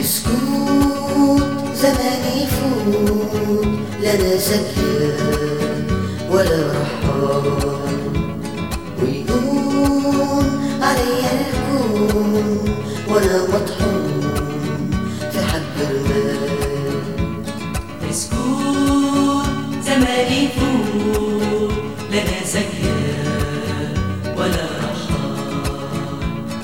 سكوت زمان يفوت لا انا سكران ولا رحال ويهون عليا الكون وانا مطحون في حب المال مسكون زمان يفوت لنا زكيان ولا رحال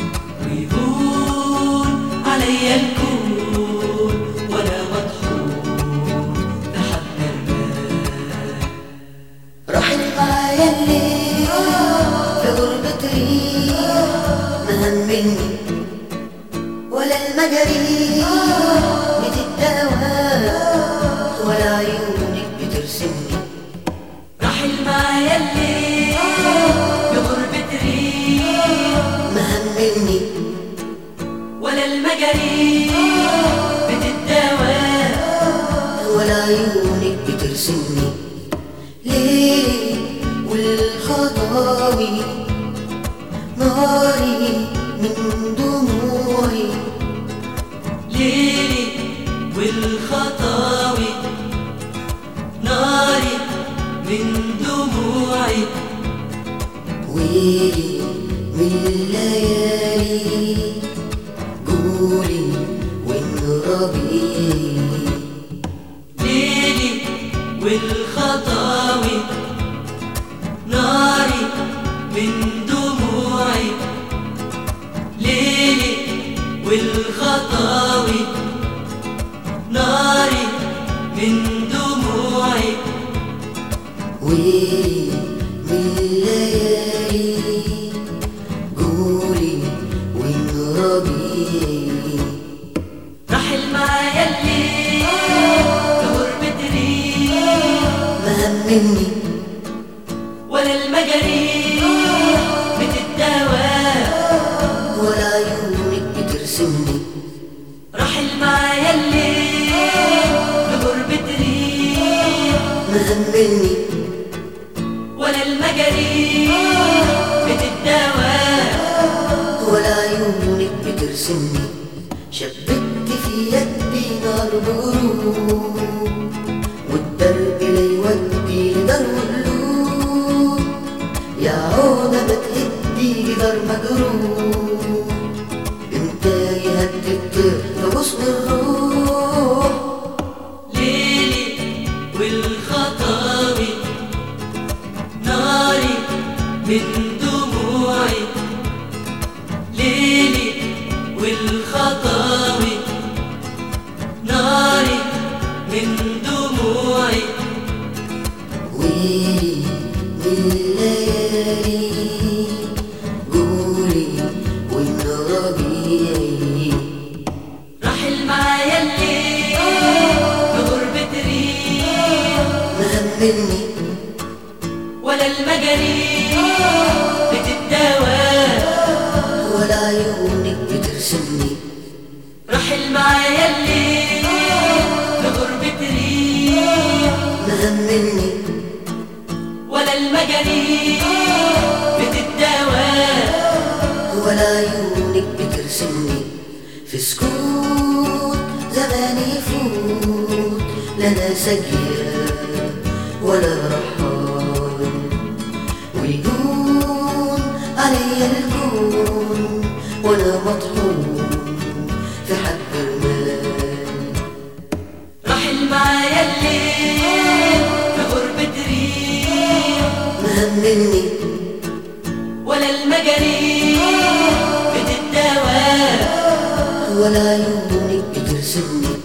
ويهون علي الكون وانا مطحون بحب المال رحل معايا الليل في غربة ريح ما همني ولا المجاري بتتداوى ولا عيونك بترسمني رحل معايا الليل بغربة ريح ما همني ولا المجاري بتتداوى ولا عيونك بترسمني ليلي والخطاوي ناري من دموعي ليلي والخطاوي ناري من دموعي ويلي من الليالي قولي وين ربيعي ليلي والخطاوي ناري من دموعي ليلي والخطاوي ناري من دموعي ويلي من الليالي قولي وين ربيعي رحل معايا الليل بغربة ريح ما همني ولا المجاريح بتتداوى ولا عيونك بترسمني رحل معايا الليل بغربة ريح ما همني ولا المجاريح بتتداوى ولا عيونك بترسمني شبكت في يدي نار بغروب والدرب لا يودي لدار قلوب يا عودة ما تهدي جدار مجروح انت يهدي الطير في غصن الروح ليلي والخطاوي ناري من دموعي ليلي والخطاوي ناري من دموعي ويلي من الليالي قولي وين ربيعي رحل معايا الليل بغربة ريح ما همني ولا المجاريح بتتداوى ولا عيونك بترسمني رحل معايا الليل بغربة ريح ما همني ولا المجاريح بتتداوى ولا عيونك بترسمني في سكوت زمان يفوت لا انا سجيان ولا رحال ويهون عليا الكون وانا مطحون في حب المال رحل معايا الليل بغربة ريح ما همني ولا المجاريح بتتداوى ولا عيونك بترسمني